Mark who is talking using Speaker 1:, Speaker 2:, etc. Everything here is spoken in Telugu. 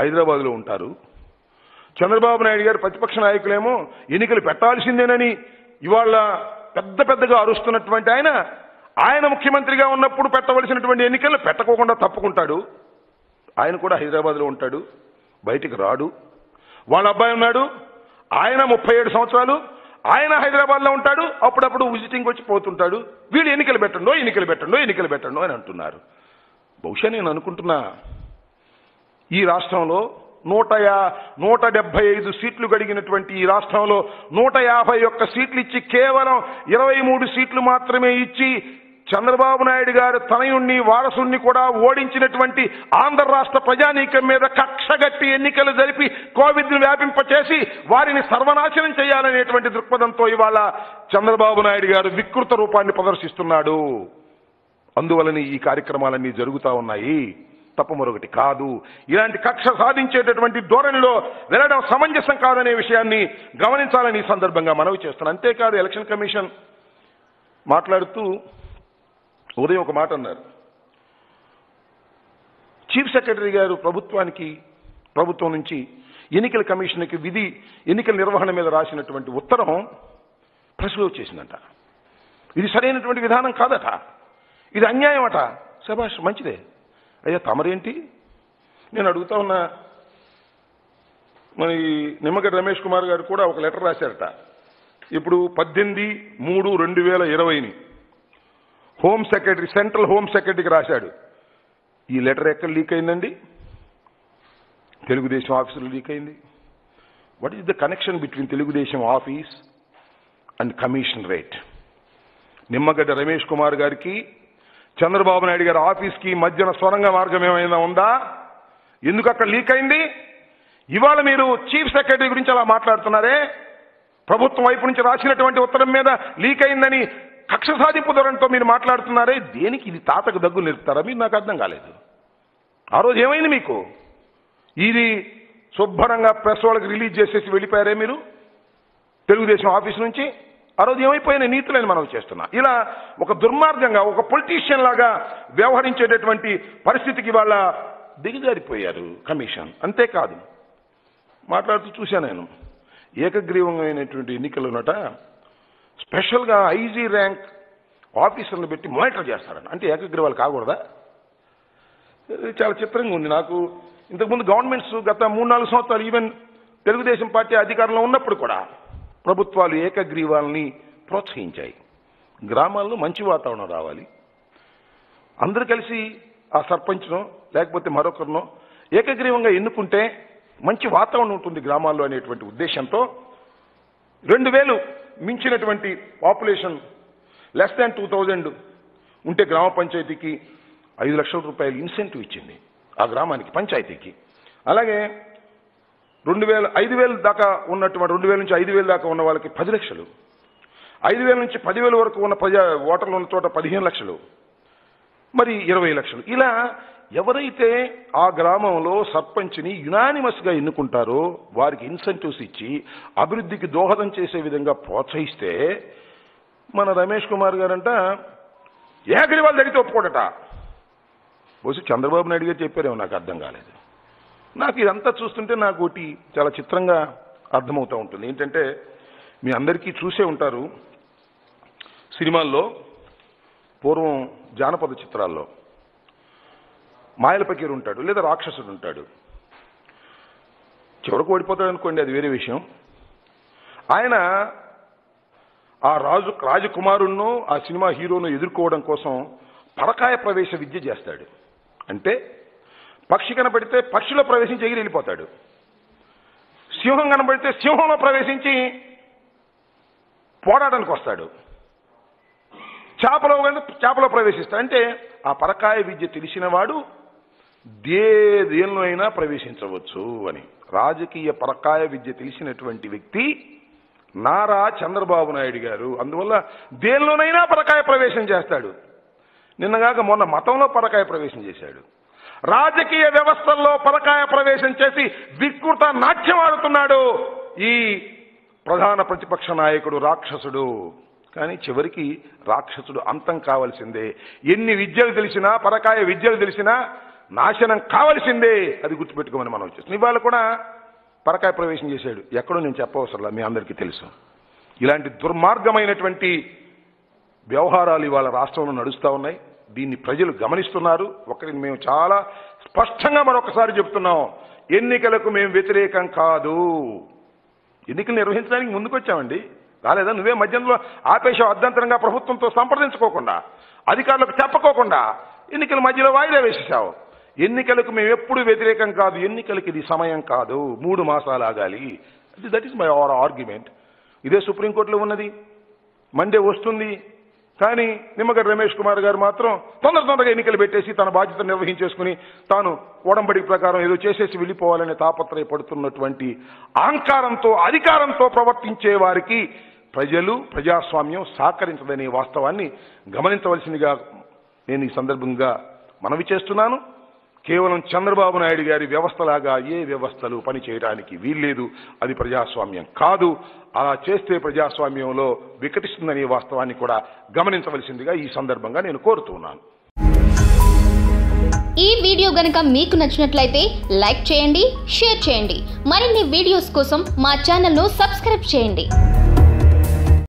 Speaker 1: హైదరాబాద్లో ఉంటారు చంద్రబాబు నాయుడు గారు ప్రతిపక్ష నాయకులేమో ఎన్నికలు పెట్టాల్సిందేనని ఇవాళ పెద్ద పెద్దగా అరుస్తున్నటువంటి ఆయన ఆయన ముఖ్యమంత్రిగా ఉన్నప్పుడు పెట్టవలసినటువంటి ఎన్నికలు పెట్టకోకుండా తప్పుకుంటాడు ఆయన కూడా హైదరాబాద్లో ఉంటాడు బయటికి రాడు వాళ్ళ అబ్బాయి ఉన్నాడు ఆయన ముప్పై ఏడు సంవత్సరాలు ఆయన హైదరాబాద్లో ఉంటాడు అప్పుడప్పుడు విజిటింగ్ వచ్చి పోతుంటాడు వీళ్ళు ఎన్నికలు పెట్టండో ఎన్నికలు పెట్టండో ఎన్నికలు పెట్టండో అని అంటున్నారు బహుశా నేను అనుకుంటున్నా ఈ రాష్ట్రంలో నూట యా నూట డెబ్బై ఐదు సీట్లు గడిగినటువంటి ఈ రాష్ట్రంలో నూట యాభై ఒక్క సీట్లు ఇచ్చి కేవలం ఇరవై మూడు సీట్లు మాత్రమే ఇచ్చి చంద్రబాబు నాయుడు గారు తనయుణ్ణి వారసుణ్ణి కూడా ఓడించినటువంటి ఆంధ్ర రాష్ట్ర ప్రజానీకం మీద కక్షగట్టి ఎన్నికలు జరిపి కోవిడ్ను వ్యాపింపచేసి వారిని సర్వనాశనం చేయాలనేటువంటి దృక్పథంతో ఇవాళ చంద్రబాబు నాయుడు గారు వికృత రూపాన్ని ప్రదర్శిస్తున్నాడు అందువలన ఈ కార్యక్రమాలన్నీ జరుగుతా ఉన్నాయి తప్ప మరొకటి కాదు ఇలాంటి కక్ష సాధించేటటువంటి ధోరణిలో వెళ్ళడం సమంజసం కాదనే విషయాన్ని గమనించాలని ఈ సందర్భంగా మనవి చేస్తున్నాను అంతేకాదు ఎలక్షన్ కమిషన్ మాట్లాడుతూ ఉదయం ఒక మాట అన్నారు చీఫ్ సెక్రటరీ గారు ప్రభుత్వానికి ప్రభుత్వం నుంచి ఎన్నికల కమిషన్కి విధి ఎన్నికల నిర్వహణ మీద రాసినటువంటి ఉత్తరం ప్రెస్లో వచ్చేసిందంట ఇది సరైనటువంటి విధానం కాదట ఇది అన్యాయం అట శభాష్ మంచిదే అయ్యా తమరేంటి నేను అడుగుతా ఉన్నా మరి నిమ్మగడ్డ రమేష్ కుమార్ గారు కూడా ఒక లెటర్ రాశారట ఇప్పుడు పద్దెనిమిది మూడు రెండు వేల ఇరవైని హోమ్ సెక్రటరీ సెంట్రల్ హోమ్ సెక్రటరీకి రాశాడు ఈ లెటర్ ఎక్కడ లీక్ అయిందండి తెలుగుదేశం ఆఫీసులో లీక్ అయింది what is the connection between Telugu Desam office and commission rate Nimmagadda Ramesh Kumar గారికి చంద్రబాబు నాయుడు గారి ఆఫీస్కి మధ్యన స్వరంగ మార్గం ఏమైనా ఉందా ఎందుకు అక్కడ లీక్ అయింది ఇవాళ మీరు చీఫ్ సెక్రటరీ గురించి అలా మాట్లాడుతున్నారే ప్రభుత్వం వైపు నుంచి రాసినటువంటి ఉత్తరం మీద లీక్ అయిందని కక్ష సాధింపు ధోరణితో మీరు మాట్లాడుతున్నారే దేనికి ఇది తాతకు దగ్గు నిలుపుతారా మీరు నాకు అర్థం కాలేదు ఆ రోజు ఏమైంది మీకు ఇది శుభ్రంగా ప్రెస్ వాళ్ళకి రిలీజ్ చేసేసి వెళ్ళిపోయారే మీరు తెలుగుదేశం ఆఫీస్ నుంచి ఆ రోజు ఏమైపోయిన నీతులని మనం చేస్తున్నా ఇలా ఒక దుర్మార్గంగా ఒక పొలిటీషియన్ లాగా వ్యవహరించేటటువంటి పరిస్థితికి వాళ్ళ దిగజారిపోయారు కమిషన్ అంతేకాదు మాట్లాడుతూ చూశాను నేను ఏకగ్రీవంగామైనటువంటి ఎన్నికలున్నట స్పెషల్గా ఐజీ ర్యాంక్ ఆఫీసర్లు పెట్టి మానిటర్ చేస్తారని అంటే ఏకగ్రీవాలు కాకూడదా ఇది చాలా చిత్రంగా ఉంది నాకు ఇంతకుముందు గవర్నమెంట్స్ గత మూడు నాలుగు సంవత్సరాలు ఈవెన్ తెలుగుదేశం పార్టీ అధికారంలో ఉన్నప్పుడు కూడా ప్రభుత్వాలు ఏకగ్రీవాలని ప్రోత్సహించాయి గ్రామాల్లో మంచి వాతావరణం రావాలి అందరూ కలిసి ఆ సర్పంచ్నో లేకపోతే మరొకరినో ఏకగ్రీవంగా ఎన్నుకుంటే మంచి వాతావరణం ఉంటుంది గ్రామాల్లో అనేటువంటి ఉద్దేశంతో రెండు వేలు మించినటువంటి population less than two thousand ఉంటే గ్రామ పంచాయతీకి ఐదు లక్షల రూపాయలు ఇన్సెంటివ్ ఇచ్చింది ఆ గ్రామానికి పంచాయతీకి అలాగే రెండు వేల ఐదు వేల దాకా ఉన్నటువంటి రెండు వేల నుంచి ఐదు వేల దాకా ఉన్న వాళ్ళకి పది లక్షలు ఐదు వేల నుంచి పదివేల వరకు ఉన్న ప్రజా ఓటర్లు ఉన్న చోట పదిహేను లక్షలు మరి ఇరవై లక్షలు ఇలా ఎవరైతే ఆ గ్రామంలో సర్పంచ్ని యునానిమస్గా ఎన్నుకుంటారో వారికి ఇన్సెంటివ్స్ ఇచ్చి అభివృద్ధికి దోహదం చేసే విధంగా ప్రోత్సహిస్తే మన రమేష్ కుమార్ గారంట ఏకగ్రీవాలు జరిగితే ఒప్పుకోడట బహుశా చంద్రబాబు నాయుడు గారు చెప్పారేమో నాకు అర్థం కాలేదు నాకు ఇదంతా చూస్తుంటే నాకు ఒకటి చాలా చిత్రంగా అర్థమవుతూ ఉంటుంది ఏంటంటే మీ అందరికీ చూసే ఉంటారు సినిమాల్లో పూర్వం జానపద చిత్రాల్లో మాయల పకీరు ఉంటాడు లేదా రాక్షసుడు ఉంటాడు చివరకు ఓడిపోతాడు అనుకోండి అది వేరే విషయం ఆయన ఆ రాజు రాజకుమారుణ్ణు ఆ సినిమా హీరోను ఎదుర్కోవడం కోసం పరకాయ ప్రవేశ విద్య చేస్తాడు అంటే పక్షి కనపడితే పక్షిలో ప్రవేశించి ఎగిరి వెళ్ళిపోతాడు సింహం కనపడితే సింహంలో ప్రవేశించి పోరాటానికి వస్తాడు చేపలో కనుక చేపలో ప్రవేశిస్తాడు అంటే ఆ పరకాయ విద్య తెలిసిన వాడు దే దేనిలో అయినా ప్రవేశించవచ్చు అని రాజకీయ పరకాయ విద్య తెలిసినటువంటి వ్యక్తి నారా చంద్రబాబు నాయుడు గారు అందువల్ల దేనిలోనైనా పరకాయ ప్రవేశం చేస్తాడు నిన్నగాక మొన్న మతంలో పరకాయ ప్రవేశం చేశాడు రాజకీయ వ్యవస్థల్లో పరకాయ ప్రవేశం చేసి వికృత నాట్యం ఆడుతున్నాడు ఈ ప్రధాన ప్రతిపక్ష నాయకుడు రాక్షసుడు కానీ చివరికి రాక్షసుడు అంతం కావాల్సిందే ఎన్ని విద్యలు తెలిసినా పరకాయ విద్యలు తెలిసినా నాశనం కావలసిందే అది గుర్తుపెట్టుకోమని మనం వచ్చేస్తుంది ఇవాళ కూడా పరకాయ ప్రవేశం చేశాడు ఎక్కడో నేను చెప్పవసరంలా మీ అందరికీ తెలుసు ఇలాంటి దుర్మార్గమైనటువంటి వ్యవహారాలు ఇవాళ రాష్ట్రంలో నడుస్తూ ఉన్నాయి దీన్ని ప్రజలు గమనిస్తున్నారు ఒకరిని మేము చాలా స్పష్టంగా మరొకసారి చెప్తున్నాం ఎన్నికలకు మేము వ్యతిరేకం కాదు ఎన్నికలు నిర్వహించడానికి ముందుకొచ్చామండి రాలేదా నువ్వే మధ్యంలో ఆపేశావు అర్ధంతరంగా ప్రభుత్వంతో సంప్రదించుకోకుండా అధికారులకు చెప్పకోకుండా ఎన్నికల మధ్యలో వాయిదా వేసేసావు ఎన్నికలకు మేము ఎప్పుడు వ్యతిరేకం కాదు ఎన్నికలకి ఇది సమయం కాదు మూడు మాసాలు ఆగాలి that is my our argument ఇదే సుప్రీంకోర్టులో ఉన్నది మండే వస్తుంది కానీ నిమ్మగడ్డ రమేష్ కుమార్ గారు మాత్రం తొందర తొందరగా ఎన్నికలు పెట్టేసి తన బాధ్యత నిర్వహించేసుకుని తాను ఓడంబడి ప్రకారం ఏదో చేసేసి వెళ్ళిపోవాలనే తాపత్రయపడుతున్నటువంటి అహంకారంతో అధికారంతో ప్రవర్తించే వారికి ప్రజలు ప్రజాస్వామ్యం సహకరించదనే వాస్తవాన్ని గమనించవలసిందిగా నేను ఈ సందర్భంగా మనవి చేస్తున్నాను కేవలం చంద్రబాబు నాయుడు గారి వ్యవస్థలాగా ఏ వ్యవస్థలు పని చేయడానికి వీల్లేదు అది ప్రజాస్వామ్యం కాదు అలా చేస్తే ప్రజాస్వామ్యంలో వికటిస్తుందనే వాస్తవాన్ని కూడా గమనించవలసిందిగా ఈ సందర్భంగా నేను కోరుతున్నాను
Speaker 2: ఈ వీడియో గనుక మీకు నచ్చినట్లయితే లైక్ చేయండి షేర్ చేయండి మరిన్ని వీడియోస్ కోసం మా ఛానల్ను సబ్స్క్రైబ్ చేయండి